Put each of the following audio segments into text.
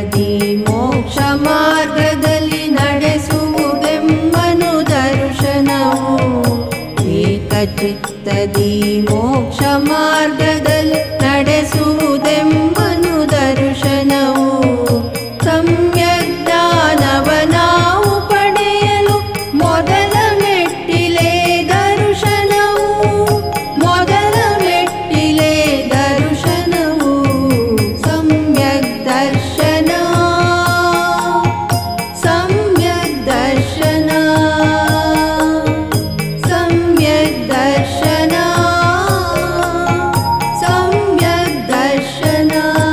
ಚಿತ್ತದಿ ಮೋಕ್ಷ ಮಾರ್ಗದಲ್ಲಿ ನಡೆಸುವುದೆಮ್ಮನು ದರ್ಶನವು ಏಕಚಿತ್ತದಿ ಮೋಕ್ಷ ಮಾರ್ಗದಲ್ಲಿ ನಡೆಸುವುದೆಮ್ಮನು ದರ್ಶನವು ಸಮ್ಯಜ್ಞಾನವ ನಾವು ಪಡೆಯಲು ಮೊದಲ ಮೆಟ್ಟಿಲೆ ದರ್ಶನವು ಮೊದಲ ಮೆಟ್ಟಿಲೆ ದರ್ಶನವು ಸಮ್ಯಕ್ ದರ್ಶನ ಸಮ್ಯಕ್ ದರ್ಶನ ಸಮ್ಯಕ್ ದರ್ಶನ ಸಮ್ಯಕ್ ದರ್ಶನ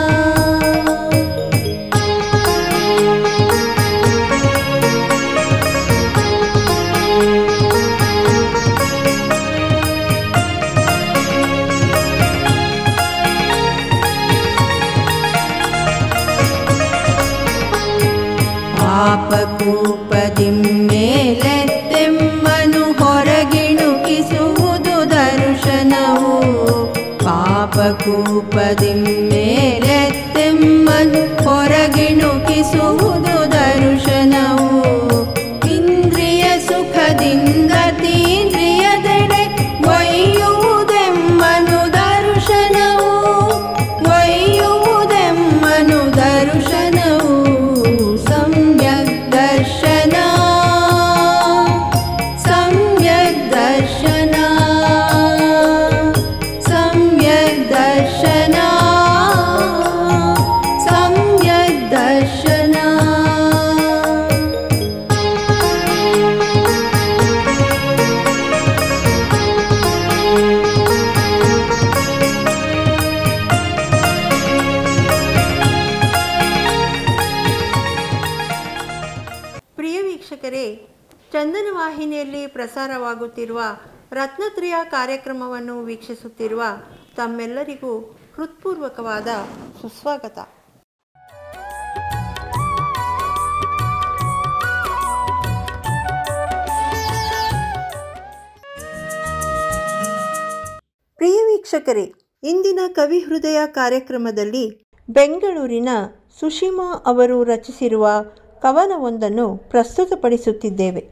ಪಾಪಕೂಪದಿ ಮೇಲೆತ್ತೆಮ್ಮನು ಹೊರಗಿಣುಕಿಸುವುದು ದರ್ಶನವು ಪಾಪಕೂಪದಿ ಮೇಲೆತ್ತೆಮ್ಮನು ಹೊರಗಿಣುಕಿಸುವುದು ದರ್ಶನವು ಇಂದ್ರಿಯ ಸುಖದಿಂದ ತೀಂದ್ರಿಯದೆಡೆ ಒಯ್ಯುವುದೆಮ್ಮನು ದರ್ಶನವು ಒಯ್ಯುವುದೆಮ್ಮನು ದರ್ಶನವು ಸಮ್ಯಕ್ ದರ್ಶನ ಸಮ್ಯಕ್ ದರ್ಶನ ಸಮ್ಯಕ್ ದರ್ಶನ ಸಮ್ಯಕ್ ದರ್ಶನ ಪ್ರಿಯ ವೀಕ್ಷಕರೇ ಚಂದನ ವಾಹಿನಿಯಲ್ಲಿ ಪ್ರಸಾರವಾಗುತ್ತಿರುವ ರತ್ನತ್ರಯ ಕಾರ್ಯಕ್ರಮವನ್ನು ವೀಕ್ಷಿಸುತ್ತಿರುವ ತಮ್ಮೆಲ್ಲರಿಗೂ ಹೃತ್ಪೂರ್ವಕವಾದ ಸುಸ್ವಾಗತ ಪ್ರಿಯ ವೀಕ್ಷಕರೇ ಇಂದಿನ ಕವಿ ಹೃದಯ ಕಾರ್ಯಕ್ರಮದಲ್ಲಿ ಬೆಂಗಳೂರಿನ ಸುಷಿಮಾ ಅವರು ರಚಿಸಿರುವ ಕವನವೊಂದನ್ನು ಪ್ರಸ್ತುತಪಡಿಸುತ್ತಿದ್ದೇವೆ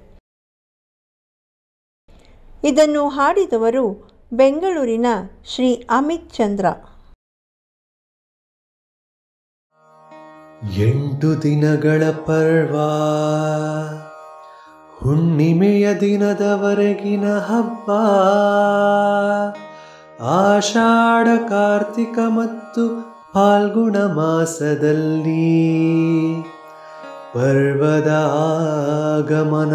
ಇದನ್ನು ಹಾಡಿದವರು ಬೆಂಗಳೂರಿನ ಶ್ರೀ ಅಮಿತ್ ಚಂದ್ರ ಎಂಟು ದಿನಗಳ ಪರ್ವ ಹುಣ್ಣಿಮೆಯ ದಿನದವರೆಗಿನ ಹಬ್ಬ ಆಷಾಢ ಕಾರ್ತಿಕ ಮತ್ತು ಫಾಲ್ಗುಣ ಮಾಸದಲ್ಲಿ ಪರ್ವದ ಆಗಮನ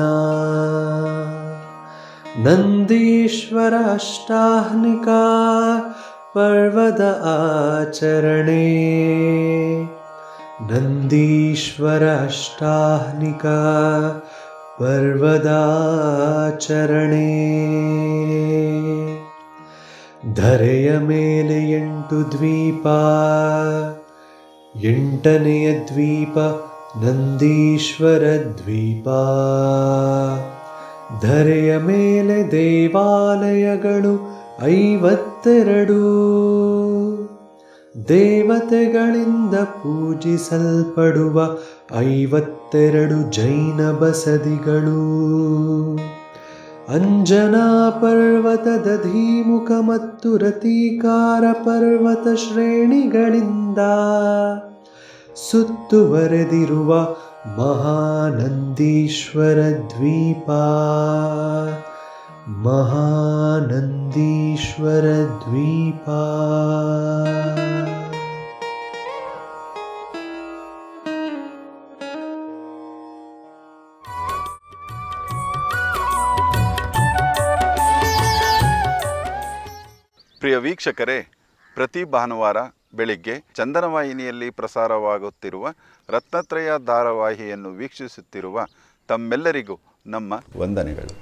ನಂದೀಶ್ವರ ಅಷ್ಟಾಹ್ನಿಕ ಪರ್ವದ ಆಚರಣೆ ನಂದೀಶ್ವರ ಅಷ್ಟಾಹ್ನಿಕ ಪರ್ವದಾಚರಣೆ ಧರೆಯ ಮೇಲೆ ಎಂಟು ದ್ವೀಪ ಎಂಟನೆಯ ದ್ವೀಪ ನಂದೀಶ್ವರ ದ್ವೀಪ ಧರೆಯ ಮೇಲೆ ದೇವಾಲಯಗಳು ಐವತ್ತೆರಡು ದೇವತೆಗಳಿಂದ ಪೂಜಿಸಲ್ಪಡುವ ಐವತ್ತೆರಡು ಜೈನ ಬಸದಿಗಳು ಅಂಜನಾ ಪರ್ವತದ ಧೀಮುಖ ಮತ್ತು ರತೀಕಾರ ಪರ್ವತ ಶ್ರೇಣಿಗಳಿಂದ ಸುತ್ತುವರೆದಿರುವ ಮಹಾನಂದೀಶ್ವರ ದ್ವೀಪ ಮಹಾನಂದೀಶ್ವರ ದ್ವೀಪ ಪ್ರಿಯ ವೀಕ್ಷಕರೇ ಪ್ರತಿ ಭಾನುವಾರ ಬೆಳಿಗ್ಗೆ ಚಂದನವಾಹಿನಿಯಲ್ಲಿ ಪ್ರಸಾರವಾಗುತ್ತಿರುವ ರತ್ನತ್ರಯ ಧಾರಾವಾಹಿಯನ್ನು ವೀಕ್ಷಿಸುತ್ತಿರುವ ತಮ್ಮೆಲ್ಲರಿಗೂ ನಮ್ಮ ವಂದನೆಗಳು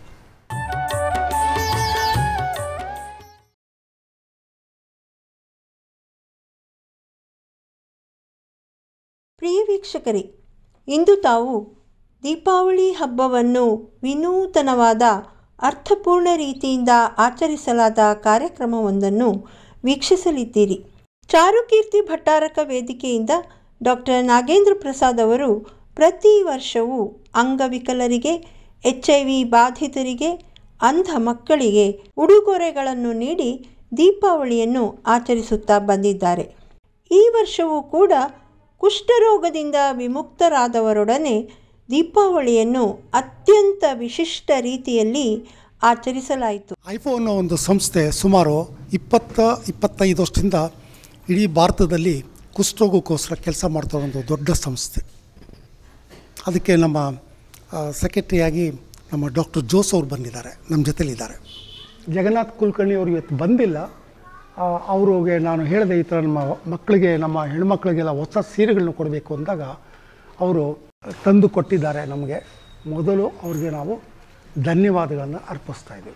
ಪ್ರಿಯ ವೀಕ್ಷಕರೇ ಇಂದು ತಾವು ದೀಪಾವಳಿ ಹಬ್ಬವನ್ನು ವಿನೂತನವಾದ ಅರ್ಥಪೂರ್ಣ ರೀತಿಯಿಂದ ಆಚರಿಸಲಾದ ಕಾರ್ಯಕ್ರಮವೊಂದನ್ನು ವೀಕ್ಷಿಸಲಿದ್ದೀರಿ ಚಾರುಕೀರ್ತಿ ಭಟ್ಟಾರಕ ವೇದಿಕೆಯಿಂದ ಡಾಕ್ಟರ್ ನಾಗೇಂದ್ರ ಪ್ರಸಾದ್ ಅವರು ಪ್ರತಿ ವರ್ಷವೂ ಅಂಗವಿಕಲರಿಗೆ ಎಚ್ ಐ ವಿ ಬಾಧಿತರಿಗೆ ಅಂಧ ಮಕ್ಕಳಿಗೆ ಉಡುಗೊರೆಗಳನ್ನು ನೀಡಿ ದೀಪಾವಳಿಯನ್ನು ಆಚರಿಸುತ್ತಾ ಬಂದಿದ್ದಾರೆ ಈ ವರ್ಷವೂ ಕೂಡ ಕುಷ್ಠರೋಗದಿಂದ ವಿಮುಕ್ತರಾದವರೊಡನೆ ದೀಪಾವಳಿಯನ್ನು ಅತ್ಯಂತ ವಿಶಿಷ್ಟ ರೀತಿಯಲ್ಲಿ ಆಚರಿಸಲಾಯಿತು ಐಫೋ ಅನ್ನೋ ಒಂದು ಸಂಸ್ಥೆ ಸುಮಾರು ಇಪ್ಪತ್ತ ಇಪ್ಪತ್ತೈದು ವರ್ಷದಿಂದ ಇಡೀ ಭಾರತದಲ್ಲಿ ಕುಷ್ಠರೋಗಕ್ಕೋಸ್ಕರ ಕೆಲಸ ಮಾಡ್ತಾ ಒಂದು ದೊಡ್ಡ ಸಂಸ್ಥೆ ಅದಕ್ಕೆ ನಮ್ಮ ಸೆಕ್ರೆಟರಿಯಾಗಿ ನಮ್ಮ ಡಾಕ್ಟರ್ ಜೋಸ್ ಅವರು ಬಂದಿದ್ದಾರೆ ನಮ್ಮ ಜೊತೆಲಿದ್ದಾರೆ ಜಗನ್ನಾಥ್ ಕುಲಕರ್ಣಿ ಅವರು ಇವತ್ತು ಬಂದಿಲ್ಲ ಆ, ಅವ್ರಿಗೆ ನಾನು ಹೇಳಿದೆ ಈ ಥರ ನಮ್ಮ ಮಕ್ಕಳಿಗೆ ನಮ್ಮ ಹೆಣ್ಮಕ್ಳಿಗೆಲ್ಲ ಹೊಸ ಸೀರೆಗಳನ್ನ ಕೊಡಬೇಕು ಅಂದಾಗ ಅವರು ತಂದು ಕೊಟ್ಟಿದ್ದಾರೆ ನಮಗೆ ಮೊದಲು ಅವ್ರಿಗೆ ನಾವು ಧನ್ಯವಾದಗಳನ್ನು ಅರ್ಪಿಸ್ತಾ ಇದ್ದೀವಿ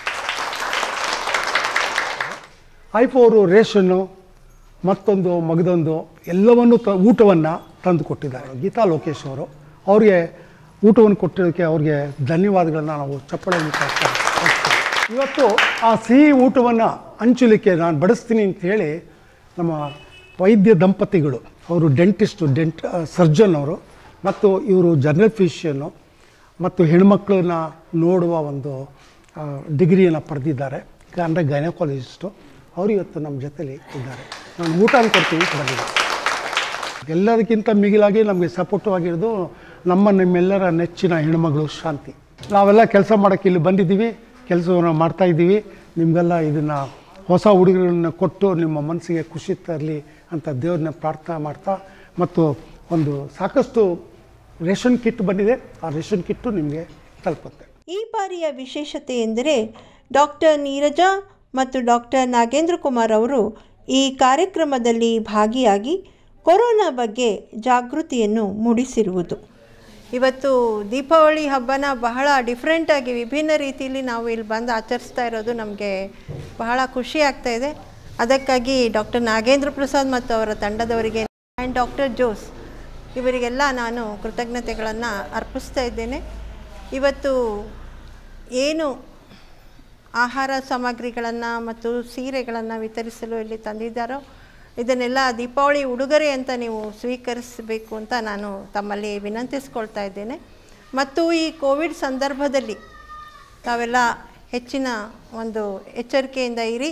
ಐಫೋ ಅವರು ರೇಷನ್ನು ಮತ್ತೊಂದು ಮಗದೊಂದು ಎಲ್ಲವನ್ನು ತ ಊಟವನ್ನು ತಂದು ಕೊಟ್ಟಿದ್ದಾರೆ ಗೀತಾ ಲೋಕೇಶ್ ಅವರು ಅವ್ರಿಗೆ ಊಟವನ್ನು ಕೊಟ್ಟಿರೋದಕ್ಕೆ ಅವ್ರಿಗೆ ಧನ್ಯವಾದಗಳನ್ನ ನಾವು ಚಪ್ಪಳೆ ಮುಖಾಂತರ ಅರ್ಪಿಸ್ತೀವಿ. ಇವತ್ತು ಆ ಸಿಹಿ ಊಟವನ್ನು ಹಂಚಲಿಕ್ಕೆ ನಾನು ಬಡಿಸ್ತೀನಿ ಅಂತ ಹೇಳಿ ನಮ್ಮ ವೈದ್ಯ ದಂಪತಿಗಳು ಅವರು ಡೆಂಟಿಸ್ಟು ಡೆಂಟ್ ಸರ್ಜನ್ ಅವರು ಮತ್ತು ಇವರು ಜರ್ನಲ್ ಫಿಷಿಯನ್ನು ಮತ್ತು ಹೆಣ್ಮಕ್ಳನ್ನ ನೋಡುವ ಒಂದು ಡಿಗ್ರಿಯನ್ನು ಪಡೆದಿದ್ದಾರೆ ಅಂದರೆ ಗೈನಕಾಲಜಿಸ್ಟು ಅವರು ಇವತ್ತು ನಮ್ಮ ಜೊತೆಲಿ ಇದ್ದಾರೆ ನಾನು ಊಟ ಕೊಡ್ತೀವಿ ಬಂದಿದ್ದೆ ಎಲ್ಲದಕ್ಕಿಂತ ಮಿಗಿಲಾಗಿ ನಮಗೆ ಸಪೋರ್ಟಿವ್ ಆಗಿರೋದು ನಮ್ಮ ನಿಮ್ಮೆಲ್ಲರ ನೆಚ್ಚಿನ ಹೆಣ್ಮಗಳು ಶಾಂತಿ ನಾವೆಲ್ಲ ಕೆಲಸ ಮಾಡೋಕ್ಕೆ ಇಲ್ಲಿ ಬಂದಿದ್ದೀವಿ ಕೆಲಸವನ್ನು ಮಾಡ್ತಾ ಇದ್ದೀವಿ ನಿಮಗೆಲ್ಲ ಇದನ್ನು ಹೊಸ ಹುಡುಗರನ್ನ ಕೊಟ್ಟು ನಿಮ್ಮ ಮನಸ್ಸಿಗೆ ಖುಷಿ ತರಲಿ ಅಂತ ದೇವ್ರನ್ನ ಪ್ರಾರ್ಥನೆ ಮಾಡ್ತಾ ಮತ್ತು ಒಂದು ಸಾಕಷ್ಟು ರೇಷನ್ ಕಿಟ್ ಬಂದಿದೆ ಆ ರೇಷನ್ ಕಿಟ್ಟು ನಿಮಗೆ ತಲುಪುತ್ತೆ ಈ ಬಾರಿಯ ವಿಶೇಷತೆ ಎಂದರೆ ಡಾಕ್ಟರ್ ನೀರಜಾ ಮತ್ತು ಡಾಕ್ಟರ್ ನಾಗೇಂದ್ರ ಕುಮಾರ್ ಅವರು ಈ ಕಾರ್ಯಕ್ರಮದಲ್ಲಿ ಭಾಗಿಯಾಗಿ ಕೊರೋನಾ ಬಗ್ಗೆ ಜಾಗೃತಿಯನ್ನು ಮೂಡಿಸಿರುವುದು ಇವತ್ತು ದೀಪಾವಳಿ ಹಬ್ಬನ ಬಹಳ ಡಿಫ್ರೆಂಟಾಗಿ ವಿಭಿನ್ನ ರೀತಿಯಲ್ಲಿ ನಾವು ಇಲ್ಲಿ ಬಂದು ಆಚರಿಸ್ತಾ ಇರೋದು ನಮಗೆ ಬಹಳ ಖುಷಿ ಆಗ್ತಾ ಇದೆ ಅದಕ್ಕಾಗಿ ಡಾಕ್ಟರ್ ನಾಗೇಂದ್ರ ಪ್ರಸಾದ್ ಮತ್ತು ಅವರ ತಂಡದವರಿಗೆ ಆ್ಯಂಡ್ ಡಾಕ್ಟರ್ ಜೋಸ್ ಇವರಿಗೆಲ್ಲ ನಾನು ಕೃತಜ್ಞತೆಗಳನ್ನು ಅರ್ಪಿಸ್ತಾ ಇದ್ದೇನೆ ಇವತ್ತು ಏನು ಆಹಾರ ಸಾಮಗ್ರಿಗಳನ್ನು ಮತ್ತು ಸೀರೆಗಳನ್ನು ವಿತರಿಸಲು ಇಲ್ಲಿ ತಂದಿದ್ದಾರೋ ಇದನ್ನೆಲ್ಲ ದೀಪಾವಳಿ ಉಡುಗೊರೆ ಅಂತ ನೀವು ಸ್ವೀಕರಿಸಬೇಕು ಅಂತ ನಾನು ತಮ್ಮಲ್ಲಿ ವಿನಂತಿಸ್ಕೊಳ್ತಾ ಇದ್ದೇನೆ ಮತ್ತು ಈ ಕೋವಿಡ್ ಸಂದರ್ಭದಲ್ಲಿ ತಾವೆಲ್ಲ ಹೆಚ್ಚಿನ ಒಂದು ಎಚ್ಚರಿಕೆಯಿಂದ ಇರಿ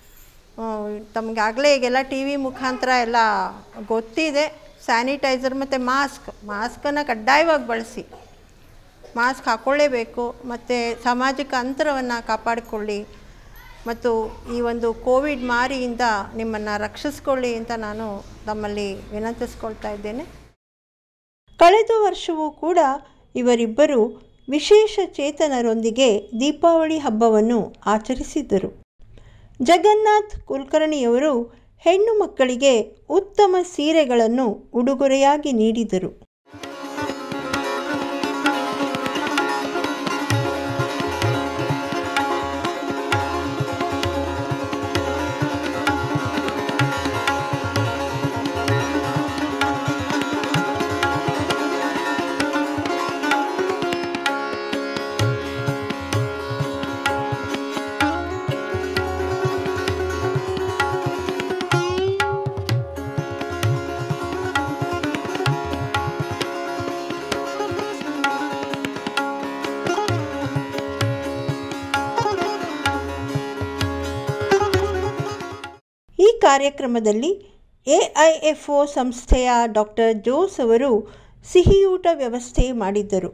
ತಮಗಾಗಲೇ ಈಗೆಲ್ಲ ಟಿ ವಿ ಮುಖಾಂತರ ಎಲ್ಲ ಗೊತ್ತಿದೆ ಸ್ಯಾನಿಟೈಸರ್ ಮತ್ತು ಮಾಸ್ಕ್ ಮಾಸ್ಕನ್ನು ಕಡ್ಡಾಯವಾಗಿ ಬಳಸಿ ಮಾಸ್ಕ್ ಹಾಕ್ಕೊಳ್ಳೇಬೇಕು ಮತ್ತು ಸಾಮಾಜಿಕ ಅಂತರವನ್ನು ಕಾಪಾಡಿಕೊಳ್ಳಿ ಮತ್ತು ಈ ಒಂದು ಕೋವಿಡ್ ಮಾರಿಯಿಂದ ನಿಮ್ಮನ್ನು ರಕ್ಷಿಸ್ಕೊಳ್ಳಿ ಅಂತ ನಾನು ತಮ್ಮಲ್ಲಿ ವಿನಂತಿಸ್ಕೊಳ್ತಾ ಇದ್ದೇನೆ ಕಳೆದ ವರ್ಷವೂ ಕೂಡ ಇವರಿಬ್ಬರು ವಿಶೇಷ ಚೇತನರೊಂದಿಗೆ ದೀಪಾವಳಿ ಹಬ್ಬವನ್ನು ಆಚರಿಸಿದ್ದರು ಜಗನ್ನಾಥ್ ಕುಲಕರ್ಣಿಯವರು ಹೆಣ್ಣು ಮಕ್ಕಳಿಗೆ ಉತ್ತಮ ಸೀರೆಗಳನ್ನು ಉಡುಗೊರೆಯಾಗಿ ನೀಡಿದರು ಈ ಕಾರ್ಯಕ್ರಮದಲ್ಲಿ ಎಐಎಫ್ಒ ಸಂಸ್ಥೆಯ ಡಾಕ್ಟರ್ ಜೋಸ್ ಅವರು ಸಿಹಿಯೂಟ ವ್ಯವಸ್ಥೆ ಮಾಡಿದ್ದರು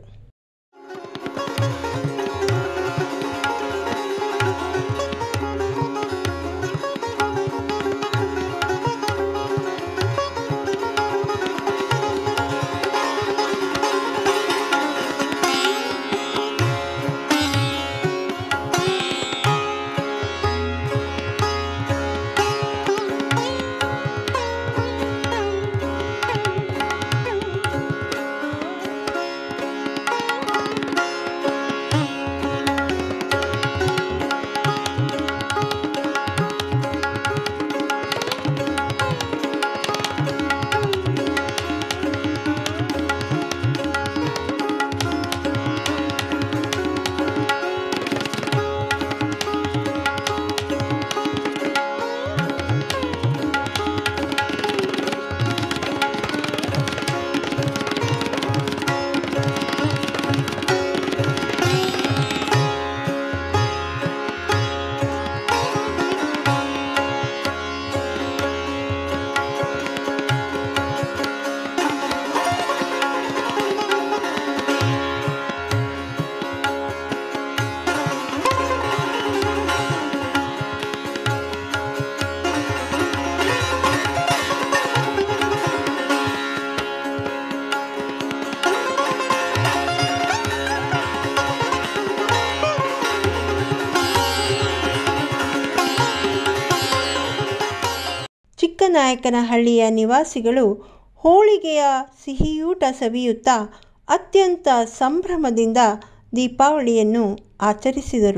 ಪುಟ್ಟನಾಯಕನಹಳ್ಳಿಯ ನಿವಾಸಿಗಳು ಹೋಳಿಗೆಯ ಸಿಹಿಯೂಟ ಸವಿಯುತ್ತಾ ಅತ್ಯಂತ ಸಂಭ್ರಮದಿಂದ ದೀಪಾವಳಿಯನ್ನು ಆಚರಿಸಿದರು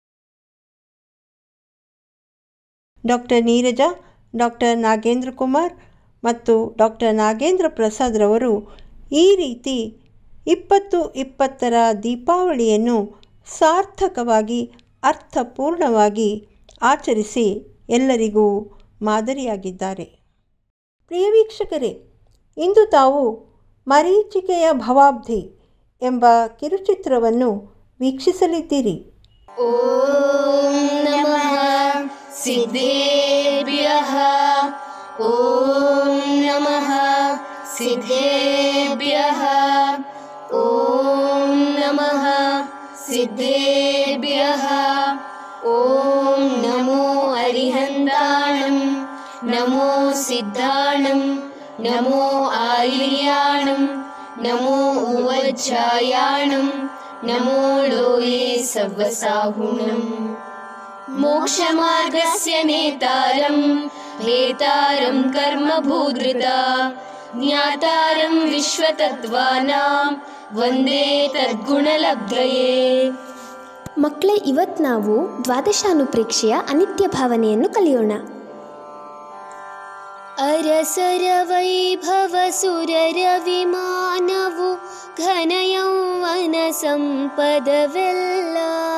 ಡಾಕ್ಟರ್ ನೀರಜ ಡಾಕ್ಟರ್ ನಾಗೇಂದ್ರ ಕುಮಾರ್ ಮತ್ತು ಡಾಕ್ಟರ್ ನಾಗೇಂದ್ರ ಪ್ರಸಾದ್ರವರು ಈ ರೀತಿ ಇಪ್ಪತ್ತು ಇಪ್ಪತ್ತರ ದೀಪಾವಳಿಯನ್ನು ಸಾರ್ಥಕವಾಗಿ ಅರ್ಥಪೂರ್ಣವಾಗಿ ಆಚರಿಸಿ ಎಲ್ಲರಿಗೂ ಮಾದರಿಯಾಗಿದ್ದಾರೆ ಪ್ರಿಯ ವೀಕ್ಷಕರೇ ಇಂದು ತಾವು ಮರೀಚಿಕೆಯ ಭವಾಬ್ಧಿ ಎಂಬ ಕಿರುಚಿತ್ರವನ್ನು ವೀಕ್ಷಿಸಲಿದ್ದೀರಿ ॐ नमः सिद्धेभ्यः ॐ नमः सिद्धेभ्यः ॐ नमः सिद्धेभ्यः ॐ नमो अरिहन्ताणं नमो सिद्धाणं नमो आर्याणं नमो उवज्जायाणं नमो लोये सव्वसाहुणम् मोक्षमार्गस्य नेतारं भेतारं कर्मभूधृता ज्ञातारं विश्वतत्त्वानां वन्दे तद्गुणलब्धये ಮಕ್ಕಳೇ ಇವತ್ತು ನಾವು ದ್ವಾದಶಾನುಪ್ರೇಕ್ಷೆಯ ಅನಿತ್ಯ ಭಾವನೆಯನ್ನು ಕಲಿಯೋಣ ಅರಸರ ವೈಭವ ಸುರರ ವಿಮಾನವು ಘನಯೌವನ ಸಂಪದವೆಲ್ಲ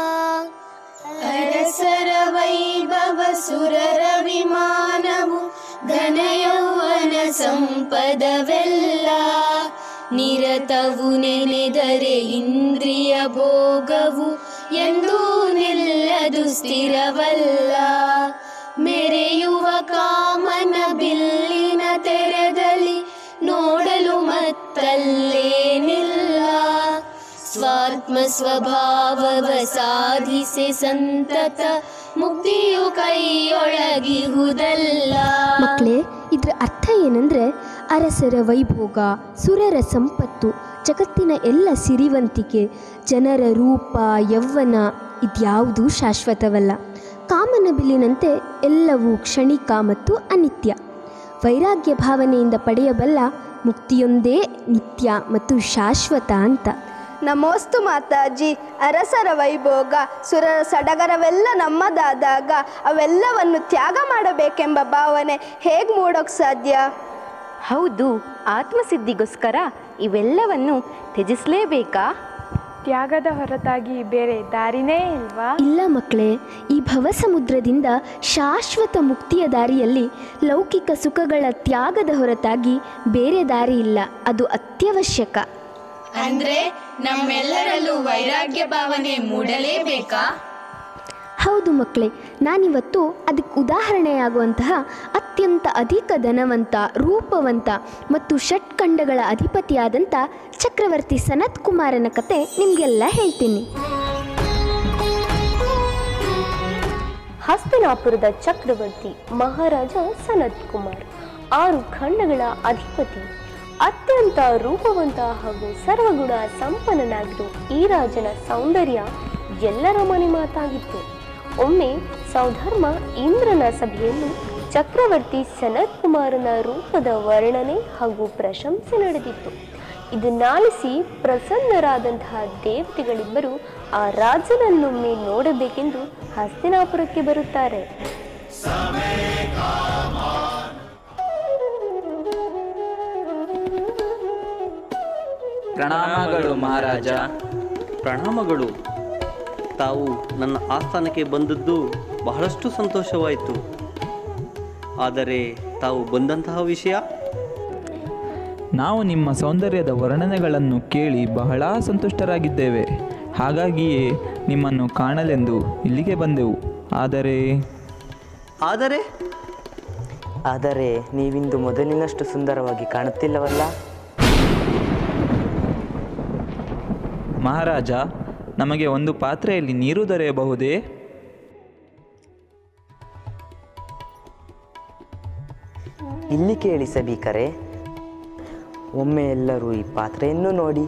ಅರಸರ ವೈಭವ ಸುರರ ವಿಮಾನವು ಘನಯೌವನ ಸಂಪದವೆಲ್ಲ ನಿರತವು ನೆನೆದರೆ ಇಂದ್ರಿಯ ಭೋಗವು ಎಂದೂ ನಿಲ್ಲದು ಸ್ಥಿರವಲ್ಲ ಮೆರೆಯುವ ಕಾಮನ ಬಿಲ್ಲಿನ ತೆರೆದಲ್ಲಿ ನೋಡಲು ಮತ್ತಲ್ಲೇನಿಲ್ಲ ಸ್ವಾತ್ಮ ಸ್ವಭಾವವ ಸಾಧಿಸಿ ಸಂತತ ಮುಕ್ತಿಯು ಕೈಯೊಳಗಿಹುದಲ್ಲ ಮಕ್ಕಳೇ ಇದರ ಅರ್ಥ ಏನಂದ್ರೆ ಅರಸರ ವೈಭೋಗ ಸುರರ ಸಂಪತ್ತು ಜಗತ್ತಿನ ಎಲ್ಲ ಸಿರಿವಂತಿಕೆ ಜನರ ರೂಪ ಯೌವನ ಇದ್ಯಾವುದೂ ಶಾಶ್ವತವಲ್ಲ ಕಾಮನ ಬಿಲ್ಲಿನಂತೆ ಎಲ್ಲವೂ ಕ್ಷಣಿಕ ಮತ್ತು ಅನಿತ್ಯ ವೈರಾಗ್ಯ ಭಾವನೆಯಿಂದ ಪಡೆಯಬಲ್ಲ ಮುಕ್ತಿಯೊಂದೇ ನಿತ್ಯ ಮತ್ತು ಶಾಶ್ವತ ಅಂತ ನಮೋಸ್ತು ಮಾತಾಜಿ ಅರಸರ ವೈಭೋಗ ಸುರರ ಸಡಗರವೆಲ್ಲ ನಮ್ಮದಾದಾಗ ಅವೆಲ್ಲವನ್ನು ತ್ಯಾಗ ಮಾಡಬೇಕೆಂಬ ಭಾವನೆ ಹೇಗೆ ಮೂಡೋಕ್ ಸಾಧ್ಯ ಹೌದು ಆತ್ಮಸಿದ್ಧಿಗೋಸ್ಕರ ಇವೆಲ್ಲವನ್ನು ತ್ಯಜಿಸಲೇಬೇಕಾ ತ್ಯಾಗದ ಹೊರತಾಗಿ ಬೇರೆ ದಾರಿನೇ ಇಲ್ವಾ ಇಲ್ಲ ಮಕ್ಕಳೇ ಈ ಭವಸಮುದ್ರದಿಂದ ಶಾಶ್ವತ ಮುಕ್ತಿಯ ದಾರಿಯಲ್ಲಿ ಲೌಕಿಕ ಸುಖಗಳ ತ್ಯಾಗದ ಹೊರತಾಗಿ ಬೇರೆ ದಾರಿ ಇಲ್ಲ ಅದು ಅತ್ಯವಶ್ಯಕ ಅಂದ್ರೆ ನಮ್ಮೆಲ್ಲರಲ್ಲೂ ವೈರಾಗ್ಯ ಭಾವನೆ ಮೂಡಲೇಬೇಕಾ ಹೌದು ಮಕ್ಕಳೇ ನಾನಿವತ್ತು ಅದಕ್ಕೆ ಉದಾಹರಣೆಯಾಗುವಂತಹ ಅತ್ಯಂತ ಅಧಿಕ ಧನವಂತ ರೂಪವಂತ ಮತ್ತು ಷಟ್ಖಂಡಗಳ ಅಧಿಪತಿಯಾದಂಥ ಚಕ್ರವರ್ತಿ ಸನತ್ ಕುಮಾರನ ಕತೆ ನಿಮಗೆಲ್ಲ ಹೇಳ್ತೀನಿ ಹಸ್ತಿನಾಪುರದ ಚಕ್ರವರ್ತಿ ಮಹಾರಾಜ ಸನತ್ ಕುಮಾರ್ ಆರು ಖಂಡಗಳ ಅಧಿಪತಿ ಅತ್ಯಂತ ರೂಪವಂತ ಹಾಗೂ ಸರ್ವಗುಣ ಸಂಪನ್ನನಾಗಿರೋ ಈ ರಾಜನ ಸೌಂದರ್ಯ ಎಲ್ಲರ ಮನೆ ಮಾತಾಗಿತ್ತು ಒಮ್ಮೆ ಸೌಧರ್ಮ ಇಂದ್ರನ ಸಭೆಯಲ್ಲಿ ಚಕ್ರವರ್ತಿ ಸನತ್ ಕುಮಾರನ ರೂಪದ ವರ್ಣನೆ ಹಾಗೂ ಪ್ರಶಂಸೆ ನಡೆದಿತ್ತು ಇದನ್ನಾಲಿಸಿ ಪ್ರಸನ್ನರಾದಂತಹ ದೇವತೆಗಳಿಬ್ಬರು ಆ ರಾಜನನ್ನೊಮ್ಮೆ ನೋಡಬೇಕೆಂದು ಹಸ್ತಿನಾಪುರಕ್ಕೆ ಬರುತ್ತಾರೆ ಪ್ರಣಾಮಗಳು ಮಹಾರಾಜ ಪ್ರಣಾಮಗಳು ತಾವು ನನ್ನ ಆಸ್ಥಾನಕ್ಕೆ ಬಂದದ್ದು ಬಹಳಷ್ಟು ಸಂತೋಷವಾಯಿತು ಆದರೆ ತಾವು ಬಂದಂತಹ ವಿಷಯ ನಾವು ನಿಮ್ಮ ಸೌಂದರ್ಯದ ವರ್ಣನೆಗಳನ್ನು ಕೇಳಿ ಬಹಳ ಸಂತುಷ್ಟರಾಗಿದ್ದೇವೆ ಹಾಗಾಗಿಯೇ ನಿಮ್ಮನ್ನು ಕಾಣಲೆಂದು ಇಲ್ಲಿಗೆ ಬಂದೆವು ಆದರೆ ಆದರೆ ಆದರೆ ನೀವಿಂದು ಮೊದಲಿನಷ್ಟು ಸುಂದರವಾಗಿ ಕಾಣುತ್ತಿಲ್ಲವಲ್ಲ ಮಹಾರಾಜ ನಮಗೆ ಒಂದು ಪಾತ್ರೆಯಲ್ಲಿ ನೀರು ದೊರೆಯಬಹುದೇ ಇಲ್ಲಿ ಕೇಳಿ ಸಭಿಕರೇ ಒಮ್ಮೆ ಎಲ್ಲರೂ ಈ ಪಾತ್ರೆಯನ್ನು ನೋಡಿ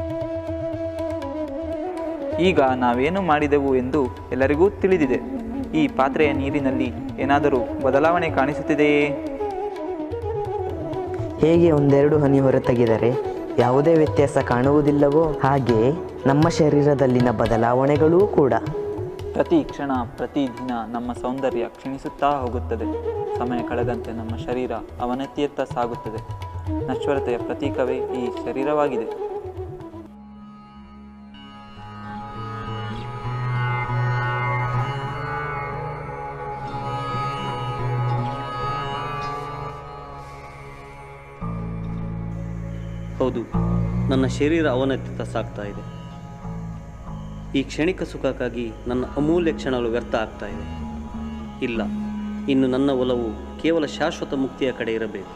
ಈಗ ನಾವೇನು ಮಾಡಿದೆವು ಎಂದು ಎಲ್ಲರಿಗೂ ತಿಳಿದಿದೆ ಈ ಪಾತ್ರೆಯ ನೀರಿನಲ್ಲಿ ಏನಾದರೂ ಬದಲಾವಣೆ ಕಾಣಿಸುತ್ತಿದೆಯೇ ಹೇಗೆ ಒಂದೆರಡು ಹನಿ ಹೊರತೆಗೆದರೆ ಯಾವುದೇ ವ್ಯತ್ಯಾಸ ಕಾಣುವುದಿಲ್ಲವೋ ಹಾಗೆ ನಮ್ಮ ಶರೀರದಲ್ಲಿನ ಬದಲಾವಣೆಗಳೂ ಕೂಡ ಪ್ರತಿ ಕ್ಷಣ ಪ್ರತಿ ದಿನ ನಮ್ಮ ಸೌಂದರ್ಯ ಕ್ಷೀಣಿಸುತ್ತಾ ಹೋಗುತ್ತದೆ ಸಮಯ ಕಳೆದಂತೆ ನಮ್ಮ ಶರೀರ ಅವನತಿಯತ್ತ ಸಾಗುತ್ತದೆ ನಶ್ವರತೆಯ ಪ್ರತೀಕವೇ ಈ ಶರೀರವಾಗಿದೆ ಹೌದು ನನ್ನ ಶರೀರ ಅವನತಿತ ಸಾಗ್ತಾ ಇದೆ ಈ ಕ್ಷಣಿಕ ಸುಖಕ್ಕಾಗಿ ನನ್ನ ಅಮೂಲ್ಯ ಕ್ಷಣಗಳು ವ್ಯರ್ಥ ಆಗ್ತಾ ಇದೆ ಇಲ್ಲ ಇನ್ನು ನನ್ನ ಒಲವು ಕೇವಲ ಶಾಶ್ವತ ಮುಕ್ತಿಯ ಕಡೆ ಇರಬೇಕು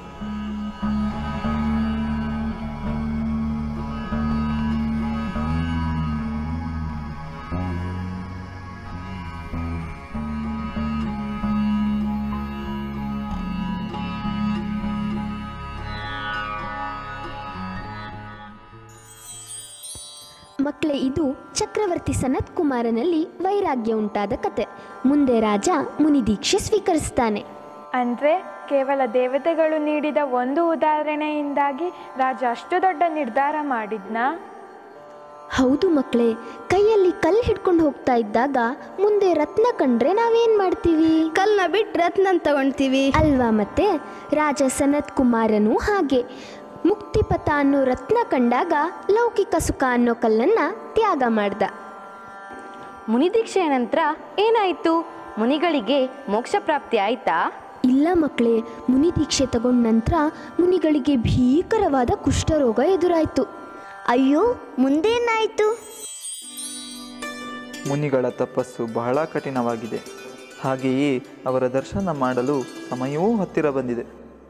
ಮಕ್ಕಳೇ ಇದು ಚಕ್ರವರ್ತಿ ಸನತ್ ಕುಮಾರನಲ್ಲಿ ವೈರಾಗ್ಯ ಉಂಟಾದ ಕತೆ ಮುಂದೆ ರಾಜ ಮುನಿದೀಕ್ಷೆ ಸ್ವೀಕರಿಸ್ತಾನೆ ಅಂದರೆ ಕೇವಲ ದೇವತೆಗಳು ನೀಡಿದ ಒಂದು ಉದಾಹರಣೆಯಿಂದಾಗಿ ರಾಜ ಅಷ್ಟು ದೊಡ್ಡ ನಿರ್ಧಾರ ಮಾಡಿದ್ನಾ ಹೌದು ಮಕ್ಕಳೇ ಕೈಯಲ್ಲಿ ಕಲ್ಲು ಹಿಡ್ಕೊಂಡು ಹೋಗ್ತಾ ಇದ್ದಾಗ ಮುಂದೆ ರತ್ನ ಕಂಡ್ರೆ ನಾವೇನ್ ಮಾಡ್ತೀವಿ ಕಲ್ನ ಬಿಟ್ಟು ರತ್ನ ತಗೊಳ್ತೀವಿ ಅಲ್ವಾ ಮತ್ತೆ ರಾಜ ಸನತ್ ಕುಮಾರನು ಹಾಗೆ ಮುಕ್ತಿಪಥ ಅನ್ನೋ ರತ್ನ ಕಂಡಾಗ ಲೌಕಿಕ ಸುಖ ಅನ್ನೋ ಕಲ್ಲನ್ನ ತ್ಯಾಗ ಮಾಡ್ದ ಮುನಿದೀಕ್ಷೆಯ ನಂತರ ಏನಾಯಿತು ಮುನಿಗಳಿಗೆ ಮೋಕ್ಷ ಪ್ರಾಪ್ತಿ ಆಯ್ತಾ ಇಲ್ಲ ಮಕ್ಕಳೇ ಮುನಿ ದೀಕ್ಷೆ ತಗೊಂಡ ನಂತರ ಮುನಿಗಳಿಗೆ ಭೀಕರವಾದ ಕುಷ್ಠರೋಗ ಎದುರಾಯ್ತು ಅಯ್ಯೋ ಮುಂದೇನಾಯ್ತು ಮುನಿಗಳ ತಪಸ್ಸು ಬಹಳ ಕಠಿಣವಾಗಿದೆ ಹಾಗೆಯೇ ಅವರ ದರ್ಶನ ಮಾಡಲು ಸಮಯವೂ ಹತ್ತಿರ ಬಂದಿದೆ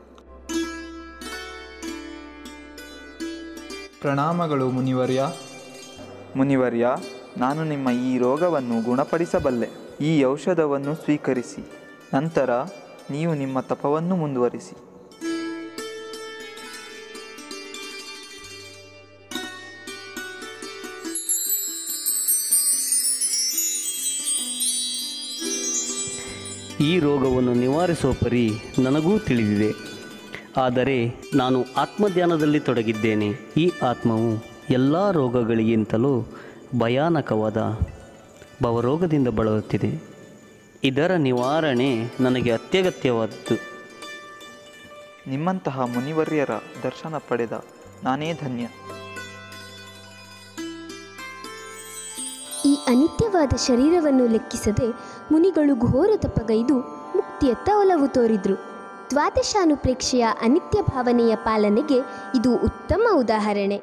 ಪ್ರಣಾಮಗಳು ಮುನಿವರ್ಯ ಮುನಿವರ್ಯ ನಾನು ನಿಮ್ಮ ಈ ರೋಗವನ್ನು ಗುಣಪಡಿಸಬಲ್ಲೆ ಈ ಔಷಧವನ್ನು ಸ್ವೀಕರಿಸಿ ನಂತರ ನೀವು ನಿಮ್ಮ ತಪವನ್ನು ಮುಂದುವರಿಸಿ ಈ ರೋಗವನ್ನು ನಿವಾರಿಸುವ ಪರಿ ನನಗೂ ತಿಳಿದಿದೆ ಆದರೆ ನಾನು ಆತ್ಮಧ್ಯಾನದಲ್ಲಿ ತೊಡಗಿದ್ದೇನೆ ಈ ಆತ್ಮವು ಎಲ್ಲ ರೋಗಗಳಿಗಿಂತಲೂ ಭಯಾನಕವಾದ ಭವರೋಗದಿಂದ ಬಳಲುತ್ತಿದೆ ಇದರ ನಿವಾರಣೆ ನನಗೆ ಅತ್ಯಗತ್ಯವಾದದ್ದು ನಿಮ್ಮಂತಹ ಮುನಿವರ್ಯರ ದರ್ಶನ ಪಡೆದ ನಾನೇ ಧನ್ಯ ಈ ಅನಿತ್ಯವಾದ ಶರೀರವನ್ನು ಲೆಕ್ಕಿಸದೆ ಮುನಿಗಳು ಘೋರ ತಪಗೈದು ಮುಕ್ತಿಯತ್ತ ಒಲವು ತೋರಿದ್ರು ದ್ವಾದಶಾನುಪ್ರೇಕ್ಷೆಯ ಅನಿತ್ಯ ಭಾವನೆಯ ಪಾಲನೆಗೆ ಇದು ಉತ್ತಮ ಉದಾಹರಣೆ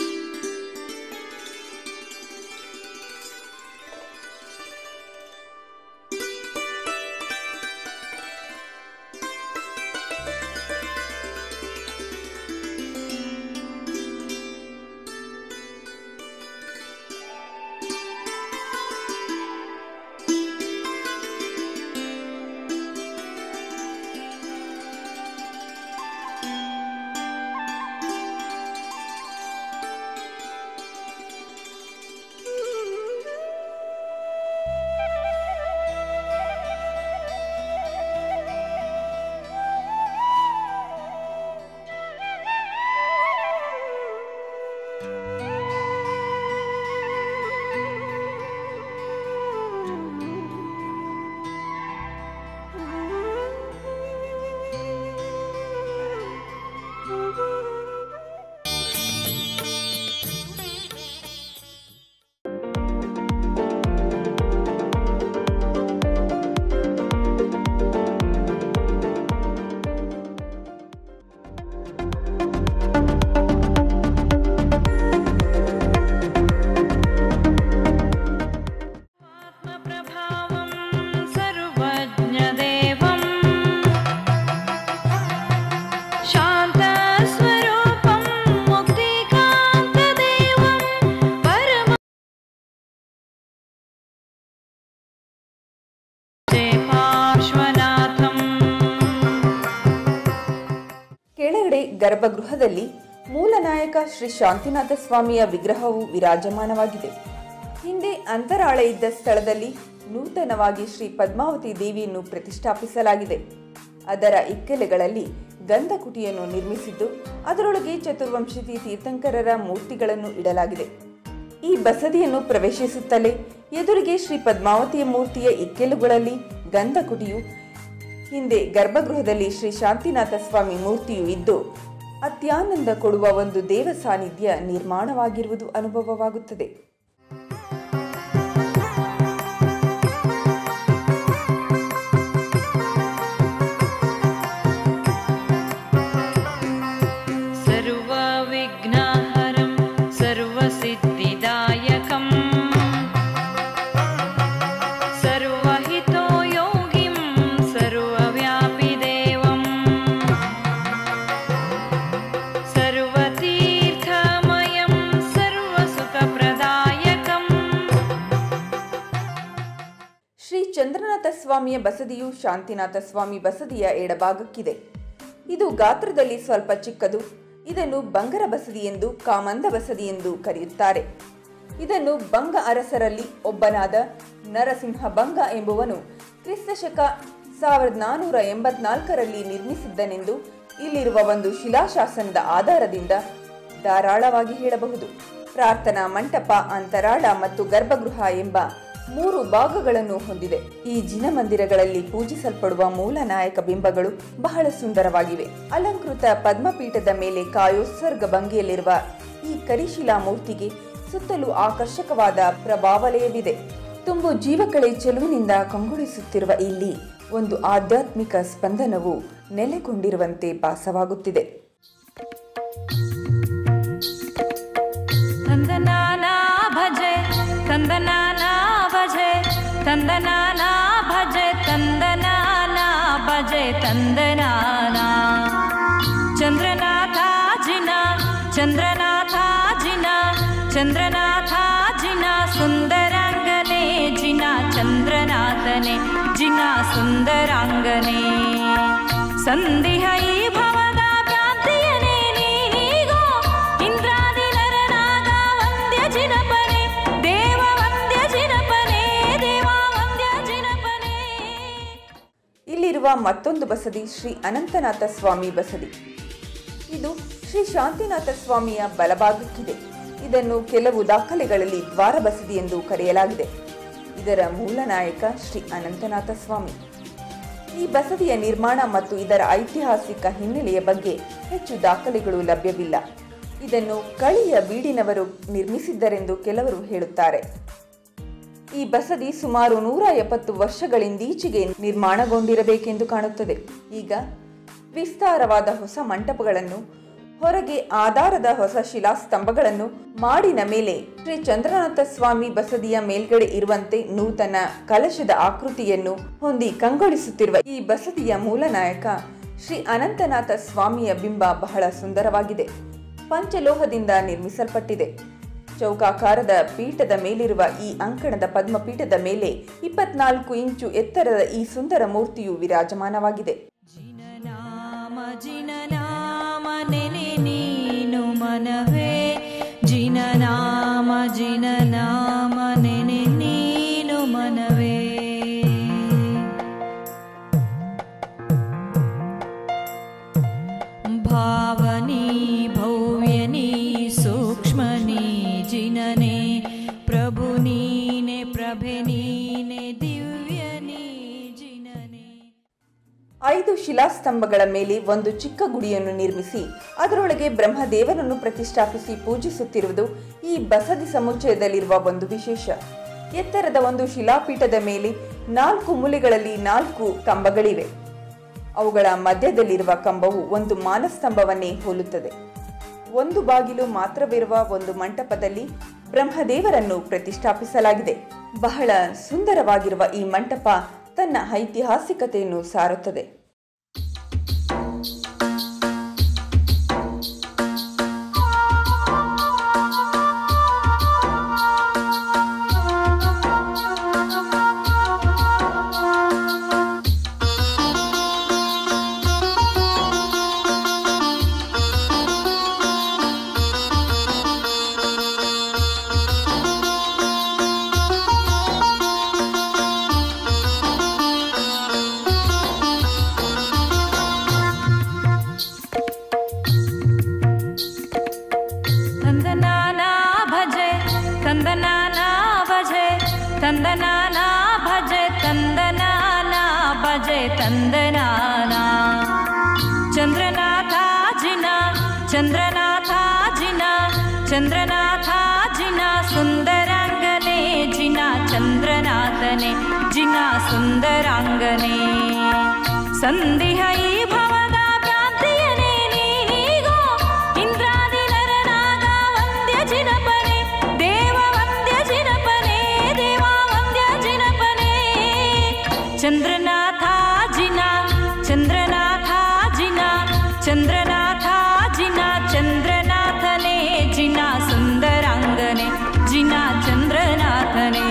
सर्वज्ञदेवं शान्तस्वरूपं मुक्तिकान्तदेवं परम पार्श्वनाथम् ಕೆಳಗಡೆ ಗರ್ಭಗೃಹದಲ್ಲಿ ಮೂಲ ನಾಯಕ ಶ್ರೀ ಶಾಂತಿನಾಥ ಸ್ವಾಮಿಯ ವಿಗ್ರಹವು ವಿರಾಜಮಾನವಾಗಿದೆ ಹಿಂದೆ ಅಂತರಾಳ ಇದ್ದ ಸ್ಥಳದಲ್ಲಿ ನೂತನವಾಗಿ ಶ್ರೀ ಪದ್ಮಾವತಿ ದೇವಿಯನ್ನು ಪ್ರತಿಷ್ಠಾಪಿಸಲಾಗಿದೆ ಅದರ ಇಕ್ಕೆಲೆಗಳಲ್ಲಿ ಗಂಧಕುಟಿಯನ್ನು ನಿರ್ಮಿಸಿದ್ದು ಅದರೊಳಗೆ ಚತುರ್ವಂಶತಿ ತೀರ್ಥಂಕರರ ಮೂರ್ತಿಗಳನ್ನು ಇಡಲಾಗಿದೆ ಈ ಬಸದಿಯನ್ನು ಪ್ರವೇಶಿಸುತ್ತಲೇ ಎದುರಿಗೆ ಶ್ರೀ ಪದ್ಮಾವತಿಯ ಮೂರ್ತಿಯ ಇಕ್ಕೆಲುಗಳಲ್ಲಿ ಗಂಧಕುಟಿಯು ಹಿಂದೆ ಗರ್ಭಗೃಹದಲ್ಲಿ ಶ್ರೀ ಶಾಂತಿನಾಥ ಸ್ವಾಮಿ ಮೂರ್ತಿಯು ಇದ್ದು ಅತ್ಯಾನಂದ ಕೊಡುವ ಒಂದು ದೇವ ಸಾನ್ನಿಧ್ಯ ನಿರ್ಮಾಣವಾಗಿರುವುದು ಅನುಭವವಾಗುತ್ತದೆ सर्वविघ्नहरं सर्वसिद्धिदायकम् सर्वहितोयोगिं सर्वव्यापिदेवम् सर्वतीर्थमयं सर्वसुखप्रदायकम् ಶ್ರೀ ಚಂದ್ರನಾಥ ಸ್ವಾಮಿಯ ಬಸದಿಯು ಶಾಂತಿನಾಥ ಸ್ವಾಮಿ ಬಸದಿಯ ಎಡಭಾಗಕ್ಕಿದೆ ಇದು ಗಾತ್ರದಲ್ಲಿ ಸ್ವಲ್ಪ ಚಿಕ್ಕದು ಇದನ್ನು ಬಂಗರ ಬಸದಿ ಎಂದು ಕಾಮಂದ ಬಸದಿ ಎಂದು ಕರೆಯುತ್ತಾರೆ ಇದನ್ನು ಬಂಗ ಅರಸರಲ್ಲಿ ಒಬ್ಬನಾದ ನರಸಿಂಹ ಬಂಗ ಎಂಬುವನು ಕ್ರಿಸ್ತಶಕ ಸಾವಿರದ ನಾನೂರ ಎಂಬತ್ನಾಲ್ಕರಲ್ಲಿ ನಿರ್ಮಿಸಿದ್ದನೆಂದು ಇಲ್ಲಿರುವ ಒಂದು ಶಿಲಾಶಾಸನದ ಆಧಾರದಿಂದ ಧಾರಾಳವಾಗಿ ಹೇಳಬಹುದು ಪ್ರಾರ್ಥನಾ ಮಂಟಪ ಅಂತರಾಳ ಮತ್ತು ಗರ್ಭಗೃಹ ಎಂಬ ಮೂರು ಭಾಗಗಳನ್ನು ಹೊಂದಿದೆ ಈ ಜಿನ ಮಂದಿರಗಳಲ್ಲಿ ಪೂಜಿಸಲ್ಪಡುವ ಮೂಲ ನಾಯಕ ಬಿಂಬಗಳು ಬಹಳ ಸುಂದರವಾಗಿವೆ ಅಲಂಕೃತ ಪದ್ಮಪೀಠದ ಮೇಲೆ ಕಾಯೋತ್ಸರ್ಗ ಭಂಗಿಯಲ್ಲಿರುವ ಈ ಕರಿಶಿಲಾ ಮೂರ್ತಿಗೆ ಸುತ್ತಲೂ ಆಕರ್ಷಕವಾದ ಪ್ರಭಾವಲಯವಿದೆ ತುಂಬು ಜೀವಕಳೆ ಚೆಲುವಿನಿಂದ ಕಂಗೊಳಿಸುತ್ತಿರುವ ಇಲ್ಲಿ ಒಂದು ಆಧ್ಯಾತ್ಮಿಕ ಸ್ಪಂದನವು ನೆಲೆಗೊಂಡಿರುವಂತೆ ಭಾಸವಾಗುತ್ತಿದೆ ತಂದನಾನಾ ಭಜೆ ತಂದನಾನಾ ಭಜೆ ತಂದನಾನಾ ಭಜೆ ತಂದನಾನಾ ಭಜೆ ತಂದನಾನಾ ಚಂದ್ರನಾಥ ಜಿನ ಚಂದ್ರನಾಥ ಜಿನ ಚಂದ್ರನಾಥ ಜಿನ ಸುಂದರಾಂಗನೆ ಜಿನ ಚಂದ್ರನಾಥನೆ ಜಿನ ಸುಂದರಾಂಗನೆ ಸಂಧಿಹ ಈ ಭವದ ಭ್ರಾಂತಿಯನೇ ನೀನೀಗೋ ಇಂದ್ರಾದಿ ನರನಾಗ ವಂದ್ಯ ಜಿನಪನೆ ದೇವ ವಂದ್ಯ ಜಿನಪನೆ ದೇವ ವಂದ್ಯ ಜಿನಪನೆ ಇಲ್ಲಿರುವ ಮತ್ತೊಂದು ಬಸದಿ ಶ್ರೀ ಅನಂತನಾಥ ಸ್ವಾಮಿ ಬಸದಿ ಇದು ಶ್ರೀ ಶಾಂತಿನಾಥ ಸ್ವಾಮಿಯ ಬಲಭಾಗಕ್ಕಿದೆ ಇದನ್ನು ಕೆಲವು ದಾಖಲೆಗಳಲ್ಲಿ ದ್ವಾರ ಬಸದಿ ಎಂದು ಕರೆಯಲಾಗಿದೆ ಇದರ ಮೂಲ ನಾಯಕ ಶ್ರೀ ಅನಂತನಾಥ ಸ್ವಾಮಿ ಈ ಬಸದಿಯ ನಿರ್ಮಾಣ ಮತ್ತು ಇದರ ಐತಿಹಾಸಿಕ ಹಿನ್ನೆಲೆಯ ಬಗ್ಗೆ ಹೆಚ್ಚು ದಾಖಲೆಗಳು ಲಭ್ಯವಿಲ್ಲ ಇದನ್ನು ಕಳಿಯ ಬೀಡಿನವರು ನಿರ್ಮಿಸಿದ್ದರೆಂದು ಕೆಲವರು ಹೇಳುತ್ತಾರೆ ಈ ಬಸದಿ ಸುಮಾರು ನೂರ ಎಪ್ಪತ್ತು ವರ್ಷಗಳಿಂದೀಚೆಗೆ ನಿರ್ಮಾಣಗೊಂಡಿರಬೇಕೆಂದು ಕಾಣುತ್ತದೆ ಈಗ ವಿಸ್ತಾರವಾದ ಹೊಸ ಮಂಟಪಗಳನ್ನು ಹೊರಗೆ ಆಧಾರದ ಹೊಸ ಶಿಲಾಸ್ತಂಭಗಳನ್ನು ಮಾಡಿನ ಮೇಲೆ ಶ್ರೀ ಚಂದ್ರನಾಥ ಸ್ವಾಮಿ ಬಸದಿಯ ಮೇಲ್ಗಡೆ ಇರುವಂತೆ ನೂತನ ಕಲಶದ ಆಕೃತಿಯನ್ನು ಹೊಂದಿ ಕಂಗೊಳಿಸುತ್ತಿರುವ ಈ ಬಸದಿಯ ಮೂಲ ನಾಯಕ ಶ್ರೀ ಅನಂತನಾಥ ಸ್ವಾಮಿಯ ಬಿಂಬ ಬಹಳ ಸುಂದರವಾಗಿದೆ ಪಂಚಲೋಹದಿಂದ ನಿರ್ಮಿಸಲ್ಪಟ್ಟಿದೆ ಚೌಕಾಕಾರದ ಪೀಠದ ಮೇಲಿರುವ ಈ ಅಂಕಣದ ಪದ್ಮಪೀಠದ ಮೇಲೆ ಇಪ್ಪತ್ನಾಲ್ಕು ಇಂಚು ಎತ್ತರದ ಈ ಸುಂದರ ಮೂರ್ತಿಯು ವಿರಾಜಮಾನವಾಗಿದೆ ನಾಮ ಜಿನ ನಾಮ ನೆನೆ ನೀನು ಮನವೇ ಜಿನ ನಾಮ ಜಿನ ನಾಮ ನೆನೆ ನೀನು ಮನವೇ ಭಾವನಿ ಭವ್ಯನಿ ಸೂಕ್ಷ್ಮನಿ ಜಿನನೆ ಪ್ರಭು ನೀನೆ ಪ್ರಭೆ ನೀನೆ ದಿವ್ಯನಿ ಜಿನನೆ ಐದು ಶಿಲಾಸ್ತಂಭಗಳ ಮೇಲೆ ಒಂದು ಚಿಕ್ಕ ಗುಡಿಯನ್ನು ನಿರ್ಮಿಸಿ ಅದರೊಳಗೆ ಬ್ರಹ್ಮದೇವನನ್ನು ಪ್ರತಿಷ್ಠಾಪಿಸಿ ಪೂಜಿಸುತ್ತಿರುವುದು ಈ ಬಸದಿ ಸಮುಚ್ಚಯದಲ್ಲಿರುವ ಒಂದು ವಿಶೇಷ ಎತ್ತರದ ಒಂದು ಶಿಲಾಪೀಠದ ಮೇಲೆ ನಾಲ್ಕು ಮೂಲೆಗಳಲ್ಲಿ ನಾಲ್ಕು ಕಂಬಗಳಿವೆ ಅವುಗಳ ಮಧ್ಯದಲ್ಲಿರುವ ಕಂಬವು ಒಂದು ಮಾನಸ್ತಂಭವನ್ನೇ ಹೋಲುತ್ತದೆ ಒಂದು ಬಾಗಿಲು ಮಾತ್ರವಿರುವ ಒಂದು ಮಂಟಪದಲ್ಲಿ ಬ್ರಹ್ಮದೇವರನ್ನು ಪ್ರತಿಷ್ಠಾಪಿಸಲಾಗಿದೆ ಬಹಳ ಸುಂದರವಾಗಿರುವ ಈ ಮಂಟಪ ತನ್ನ ಐತಿಹಾಸಿಕತೆಯನ್ನು ಸಾರುತ್ತದೆ ಚಂದ್ರನಾಥಾಜಿನ ಚಂದ್ರನಾಥಾಜಿನ ಸುಂದರಾಂಗನೆ ಜಿನ ಚಂದ್ರನಾಥನೆ ಜಿನ ಸುಂದರಾಂಗನೆ ಸಂಧಿಹ ಈ ಭವದ ಭ್ರಾಂತಿಯನೇ ನೀನೀಗೋ ಇಂದ್ರಾದಿ ನರನಾಗ ವಂದ್ಯ ಜಿನಪನೆ ದೇವ ವಂದ್ಯ ಜಿನಪನೆ ದೇವ ವಂದ್ಯ ಜಿನಪನೆ ಚಂದ್ರನಾಥಾಜಿನ ಚಂದ್ರನಾಥಾಜಿನ ಚಂದ್ರನಾಥಾಜಿನ ಚಂದ್ರನಾಥನೇ ಜಿನ ಸುಂದರಾಂಗನೆ ಜಿನ ಚಂದ್ರನಾಥನೇ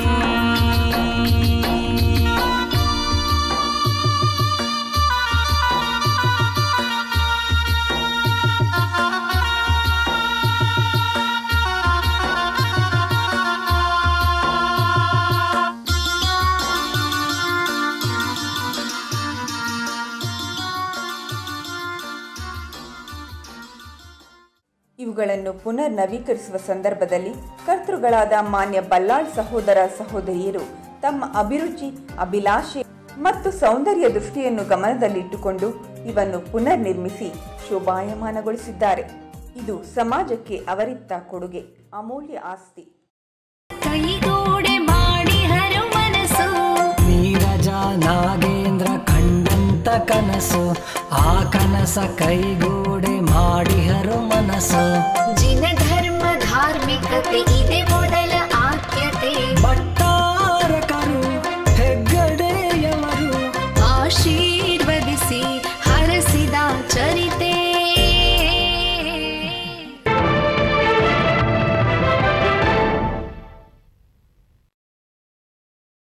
ಇವುಗಳನ್ನು ಪುನರ್ ನವೀಕರಿಸುವ ಸಂದರ್ಭದಲ್ಲಿ ಕರ್ತೃಗಳಾದ ಮಾನ್ಯ ಬಲ್ಲಾಳ್ ಸಹೋದರ ಸಹೋದರಿಯರು ತಮ್ಮ ಅಭಿರುಚಿ ಅಭಿಲಾಷೆ ಮತ್ತು ಸೌಂದರ್ಯ ದೃಷ್ಟಿಯನ್ನು ಗಮನದಲ್ಲಿಟ್ಟುಕೊಂಡು ಇವನ್ನು ಪುನರ್ ನಿರ್ಮಿಸಿ ಶೋಭಾಯಮಾನಗೊಳಿಸಿದ್ದಾರೆ ಇದು ಸಮಾಜಕ್ಕೆ ಅವರಿತ್ತ ಕೊಡುಗೆ ಅಮೂಲ್ಯ ಆಸ್ತಿ ಕೈಗೂಡೆ ಮಾಡಿ ಹರು ಮನಸ್ಸು ನೀರಜ ನಾಗೇಂದ್ರ ಕಂಡಂತ ಕನಸು ಆ ಕನಸ ಕೈಗೂಡೆ ಮಾಡಿ ಹರು ಮನಸ್ಸು ಜಿನ ಧರ್ಮ ಧಾರ್ಮಿಕತೆ ಇದೆ